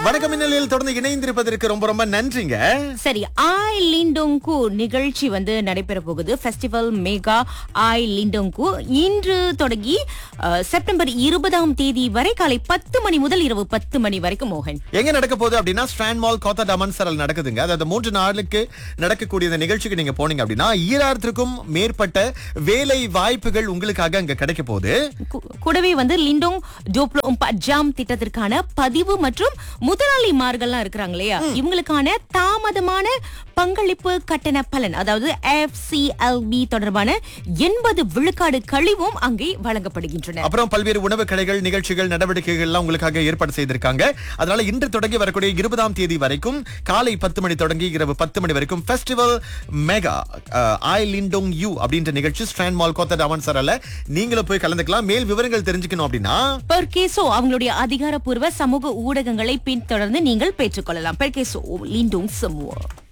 வணக்கம் மின்னலில் தொடர்ந்து இணைந்திருப்பதற்கு ரொம்ப ரொம்ப நன்றிங்க சரி ஆய் லிண்டோங்கு நிகழ்ச்சி வந்து நடைபெற போகுது ஃபெஸ்டிவல் மேகா ஆய் லிண்டோங்கு இன்று தொடங்கி அஹ், செப்டம்பர் இருபதாம் தேதி வரை காலை பத்து மணி முதல் இரவு பத்து மணி வரைக்கும் மோகன் எங்க நடக்க போகுது அப்படின்னா ஸ்ட்ராண்ட் மால் கோத்தா டமன் சரல் நடக்குதுங்க அதாவது மூன்று நாளுக்கு நடக்கக்கூடிய இந்த நிகழ்ச்சிக்கு நீங்க போனீங்க அப்படின்னா ஈராயிரத்திற்கும் மேற்பட்ட வேலை வாய்ப்புகள் உங்களுக்காக அங்க கிடைக்க போகுது கு- கூடவே வந்து லிண்டோங் டோப்ளோம் பஜாம் திட்டத்திற்கான பதிவு மற்றும் முதலாளிமார்கள்லாம் இருக்கிறாங்க இல்லையா இவங்களுக்கான தாமதமான பங்களிப்பு கட்டண பலன் அதாவது எஃப்சிஎல்பி தொடர்பான எண்பது விழுக்காடு கழிவும் அங்கே வழங்கப்படுகின்றன அப்புறம் பல்வேறு உணவு கடைகள் நிகழ்ச்சிகள் நடவடிக்கைகள் எல்லாம் உங்களுக்காக ஏற்பாடு செய்திருக்காங்க அதனால இன்று தொடங்கி வரக்கூடிய இருபதாம் தேதி வரைக்கும் காலை பத்து மணி தொடங்கி இரவு பத்து மணி வரைக்கும் ஃபெஸ்டிவல் மெகா ஐ லிண்டோங் யூ அப்படின்ற நிகழ்ச்சி ஸ்ட்ராண்ட் மால் கோத்தா டமன் சரல்ல நீங்களும் போய் கலந்துக்கலாம் மேல் விவரங்கள் தெரிஞ்சுக்கணும் அப்படின்னா பெர்கேசோ அவங்களுடைய அதிகாரப்பூர்வ சமூக ஊடகங்களை பின்தொடர்ந்து நீங்கள் பெற்றுக்கொள்ளலாம் பெர்கேசோ லிண்டோங் சமூக